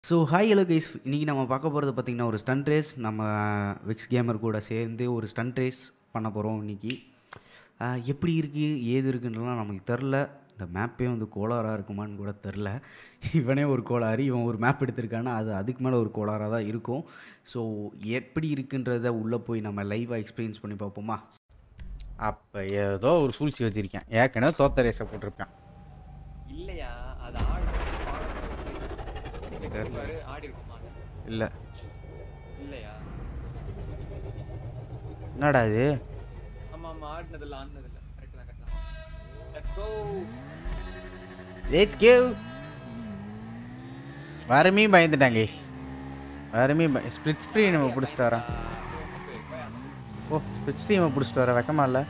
So hi hello guys இன்றைக்கி நம்ம பார்க்க போகிறது பார்த்திங்கன்னா ஒரு ஸ்டண்ட் ரேஸ் நம்ம விக்ஸ் கேமர் கூட சேர்ந்து ஒரு ஸ்டண்ட் ரேஸ் பண்ண போகிறோம் இன்றைக்கி எப்படி இருக்குது ஏது இருக்குன்றலாம் நமக்கு தெரில இந்த மேப்பே வந்து கோளாறாக இருக்குமான்னு கூட தெரில இவனே ஒரு கோளாறு இவன் ஒரு மேப் எடுத்திருக்கானா அது அதுக்கு மேலே ஒரு கோளாறாக தான் இருக்கும் ஸோ எப்படி இருக்குன்றத உள்ளே போய் நம்ம லைவாக எக்ஸ்பீரியன்ஸ் பண்ணி பார்ப்போமா அப்போ ஏதோ ஒரு சூழ்ச்சி வச்சிருக்கேன் ஏற்கனவே தோத்த ரேஸை போட்டிருப்பேன் இல்லையா அது ஆடு பாரு ஆடி இருக்குமா அது? இல்லை இல்லையா என்னடா இது ஆமா ஆமா ஆடினதில்ல ஆடினதில்ல கரெக்ட் தான் கரெக்ட் தான் லெட்ஸ் கோ லெட்ஸ் கிவ் வரமே பயந்துட்டாங்க கேஸ் வரமே பய ஸ்பிளிட் ஸ்க்ரீன் நம்ம பிடிச்சிட்டு வரேன் ஓ ஸ்பிளிட் ஸ்க்ரீன் நம்ம பிடிச்சிட்டு வர வெக்கமா இல்லை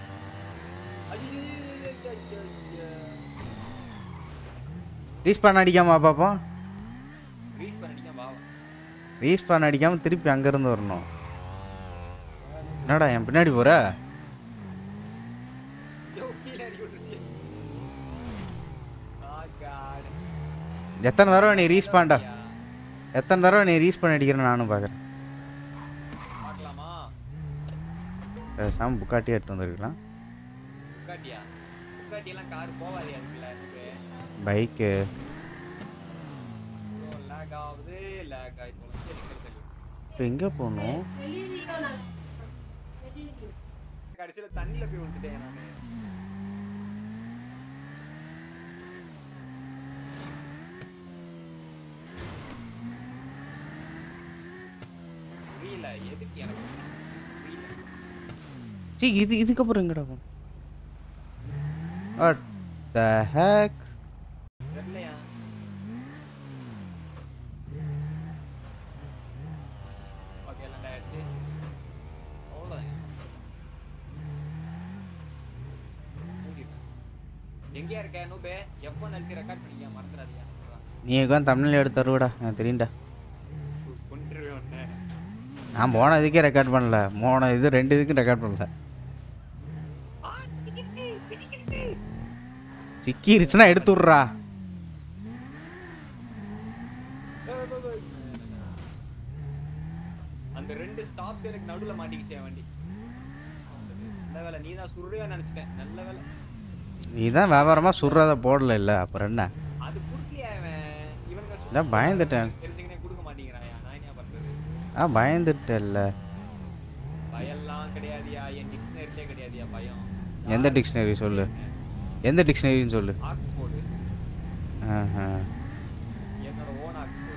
ரீஸ் பண்ண அடிக்காமா பார்ப்போம் ரீச் பண்ணிட்டீங்க வா ரீஸ் பண்ண அடிக்காமல் திருப்பி அங்கேருந்து வரணும் என்னடா என் பின்னாடி போகிற யோ கீழே அடி விட்டுருச்சு ஆ காட் எத்தனை தடவை நீ ரீஸ் பண்ணா எத்தனை தடவை நீ ரீஸ் பண்ண அடிக்கிறேன்னு நானும் பார்க்குறேன் பார்க்கலாமா பேசாமல் புக்காட்டி எடுத்து வந்திருக்கலாம் புக்காட்டியா புக்காட்டி எல்லாம் கார் போவாதே அதுக்குள்ள இதுக்கு பைக்கு லேக் ஆகுது லேக் ஆகி போகலாம் சரி சரி சரி இப்போ எங்கே போகணும் கடைசியில தண்ணியில போய் விட்டுட்டேன் நானு புரியல எதுக்கு எனக்கு புரியல சீ இது இதுக்கப்புறம் எங்கடா போகணும் வாட் த ஹேக் தெரியலையா ஓகே எல்லாம் ஆயிடுச்சு அவ்வளோதான் எங்கேயா இருக்க நூபே எப்போ நல்கி ரெக்கார்ட் பண்ணிக்க மறந்துடாதீங்க நீ உட்காந்து தமிழில் எடுத்து தருவடா எனக்கு தெரியும்டா கொண்டுருவேன் ஒன்று நான் போன இதுக்கே ரெக்கார்ட் பண்ணல போன இது ரெண்டு இதுக்கும் ரெக்கார்ட் பண்ணல சிக்கிருச்சுன்னா எடுத்து விட்றா அந்த ரெண்டு ஸ்டாப்ஸ் எனக்கு நடுவுல மாட்டிக்கிச்சே வண்டி நல்ல வேலை நீ தான் சுருடையா நினைச்சிட்டேன் நல்ல வேலை நீ தான் வியாபாரமாக சுடுறத போடல இல்லை அப்புறம் என்ன அது குடுக்கலையா இவன் இவனுங்க சும்மா நான் பயந்துட்டேன் தெரிஞ்சுக்கினே கொடுக்க மாட்டேங்கிறாயா நான் என்ன பண்றது ஆ பயந்துட்டேல்ல பயம்லாம் கிடையாதுயா என் டிக்ஷனரிலே கிடையாதுயா பயம் எந்த டிக்ஷனரி சொல்லு எந்த டிக்ஷனரின்னு சொல்லு ஆக்ஸ்போர்டு ஆஹா என்னோட ஓன் ஆக்ஸ்போர்டு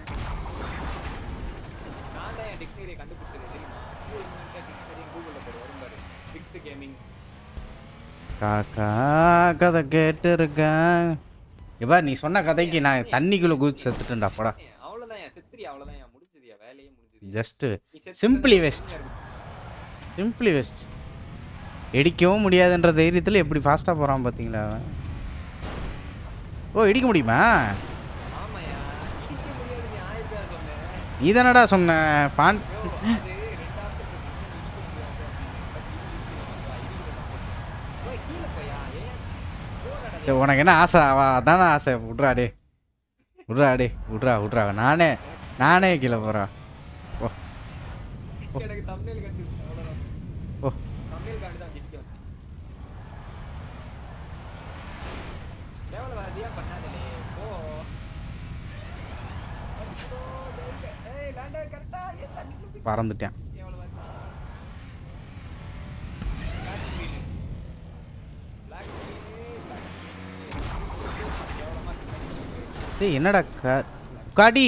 நான் தான் என் டிக்ஷனரியை கண்டுபிடிச்சது தெரியுமா டிக்ஷனரி கூகுளில் போடு வரும் பாரு பிக்ஸ் கேமிங் காக்கா கதை கேட்டிருக்கேன் இப்ப நீ சொன்ன கதைக்கு நான் தண்ணிக்குள்ள குதிச்சு செத்துட்டேன்டா போடா அவ்வளோதான் என் செத்துரி அவ்வளோதான் என் முடிஞ்சதுயா வேலையே முடிஞ்சது ஜஸ்ட் நீ செத்து சிம்பிளி தானே வெஸ்ட் இருக்கு. சிம்பிளி வெஸ்ட் இடிக்கவும் முடியாதுன்ற தைரியத்தில் எப்படி ஃபாஸ்ட்டாக போகிறான் பார்த்தீங்களா அவன் ஓ இடிக்க முடியுமா ஆமாய்யா இடிக்க முடியாது நீ ஆயிரம் பேர் சொன்னேன் நீ தானடா சொன்ன பான் ஐயோ, அது ரெண்டு option இருக்கு. ஓய், கீழே போயா ஏன் போறடா சரி, உனக்கு என்ன ஆசை அவ அதானே ஆசை விட்றா டே விட்றா டே விட்றா விட்றா நானே நானே கீழே போகிறேன் ஓ எனக்கு thumbnail கண்டு அவ்வளவுதான் ஓ thumbnail காண்டி தான் ஜெயிக்க வந்தேன் level வரதியா பண்ணாதலே போ அச்சோ, டேய், ஏய் லேண்டர் கரெக்டா ஏன் தண்ணிக்குள்ள போய் பறந்துட்டேன் எவ்வளவு வருது black screen black screen black screen எவ்வளவு mark இருக்கு? டேய் என்னடா கா காடி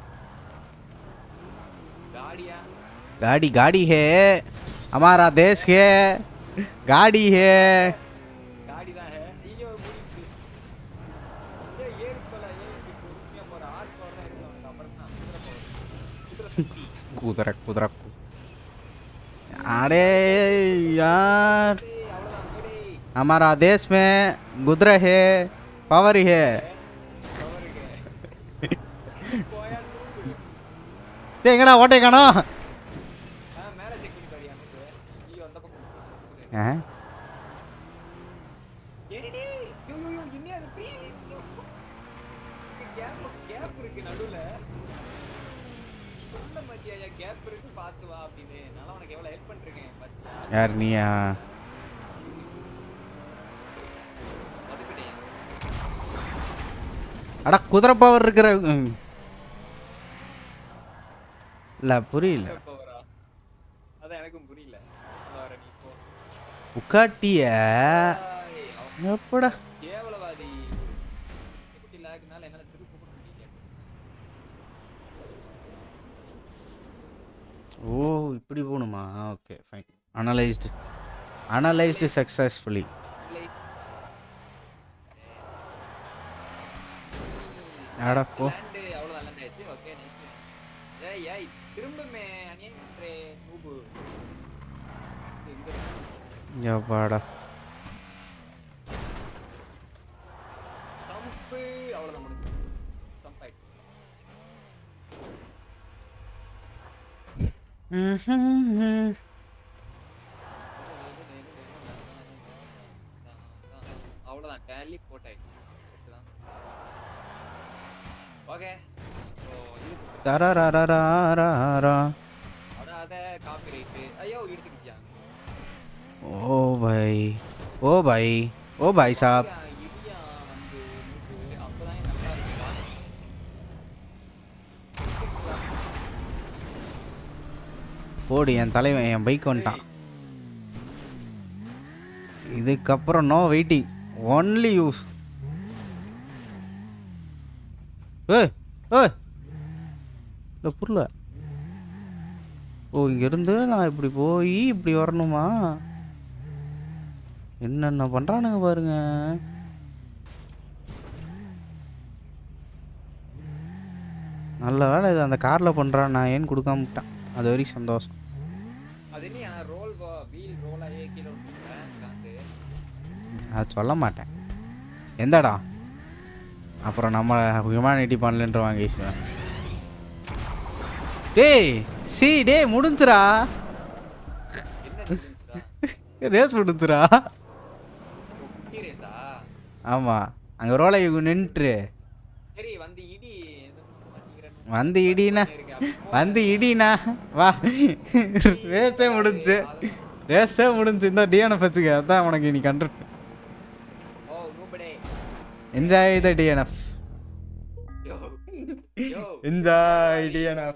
காடியா गाड़ी गाड़ी है हमारा देश है गाड़ी है காடி தான் ஹே ஐயோ முடிச்சு ஏய் ஏறு போல ஏய் பொறுமையா போற ஆர்ஸ் போற தான் இருக்கு அவனுக்கு அப்புறம் தான் குதிரை போகுது குதிரை சுத்தி कुदरा कुदरा अरे यार ஏய் அவ்வளவுதான் போடே हमारा देश में गुदरा है पावर है கவருங்க போயா நூறு டேய், எங்கடா ஓட்டை காணோம் ஆ மேல செக் பண்ணி பாரியா நூறு ஐயோ அந்த பக்கம் ஆ ஏறிடி யோ யோ யோ இன்னே அது ஃப்ரீ கேப் கேப் இருக்கு நடுவுல மாட்டியா கேப் இருக்கு பார்த்து வா அப்படின்னு நான் உனக்கு எவ்வளவு ஹெல்ப் பண்ணிருக்கேன் பாத்தியா யார் நீயா மதுக்கிட்டேன் அடா குதிரை பவர் இருக்கிற ம். இல்ல புரியல பவரா அதான் எனக்கும் புரியல வர நீ போ உக்காட்டிய ஆய், அவன் எப்படா கேவலவாதி எப்படி லாக்னால என்னால திருப்ப கூட முடியல ஓ இப்படி போகணுமா okay fine analysed analysed successfully இல்லை அட போ லேண்டு அவ்வளவுதான் லேண்ட் ஆயிடுச்சு ஓகே நைஸ் ஏய் ஏய் திரும்பமே அநியாயம் பண்றே நூபு எங்க இருக்கு? எப்பாடா சம்பு அவ்வளவுதான் முடிஞ்சு சம்ப் ஆயிடுச்சு அவ்வளவுதான் டேலி போட்டாயிடுச்சு ஓகே ஸோ இது தரரரரரரரா. அடாத காப்பி ரைட்டு ஐயோ இடிச்சுக்கிச்சியா ஓ பாய் ஓ பாய் ஓ பாய் சாப் இடியா வந்து நூபு அப்பதான் நல்லா இருக்குடா போடு என் தலைவன் என் பைக் வந்துட்டான் இதுக்கப்புறம் நோ வெயிட்டிங் ஒன்லி யூஸ் ஏய் ஏய் இல்லை புரியல ஓ இங்கேருந்து நான் இப்படி போய் இப்படி வரணுமா என்னென்ன பண்ணுறானுங்க பாருங்க நல்ல வேலை இது அந்த காரில் பண்ணுறான் நான் ஏன் கொடுக்காம விட்டேன் அது வரைக்கும் சந்தோஷம் அது என்ன ரோல் வீல் ரோல் ஆகி கீழே விட்டுருக்கேன் காந்து அது சொல்ல மாட்டேன் எந்த இடம் அப்புறம் நம்ம ஹியூமானிட்டி பண்ணலன்றவாங்க ஈஸ்வரன் டேய் சி டேய் முடிஞ்சுரா என்ன நின்னுச்சுடா? ரேஸ் முடிஞ்சுரா குட்டி ரேஸா ஆமாம் அங்கே ரோலை நின்றுரு சரி வந்து இடி எதுவும் மாட்டேங்கிறேன்னு வந்து இடினா இருக்கு. அப்போ வந்து இடினா வா ரேஸே முடிஞ்சு ரேஸே முடிஞ்சு இந்த டிஎன்எஃப் வச்சுக்க அதான் உனக்கு இனி கண்டு ஓ நூபடே enjoy the TNF yo yo enjoy TNF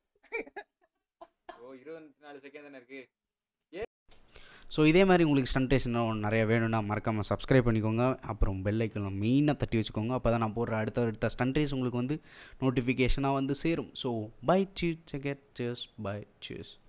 ஓ இருபத்தி நாலு செகண்ட் தானே இருக்கு ஸோ இதே மாதிரி உங்களுக்கு ஸ்டன்ட் ரேஸ் இன்னும் நிறைய வேணும்னா மறக்காமல் சப்ஸ்கிரைப் பண்ணிக்கோங்க அப்புறம் பெல் ஐக்கன் மெயினாக தட்டி வச்சுக்கோங்க அப்போ தான் நான் போடுற அடுத்த அடுத்த ஸ்டன்ட் ரேஸ் உங்களுக்கு வந்து நோட்டிஃபிகேஷனாக வந்து சேரும் ஸோ பை சீஸ் செகட் சீஸ் பை சீஸ்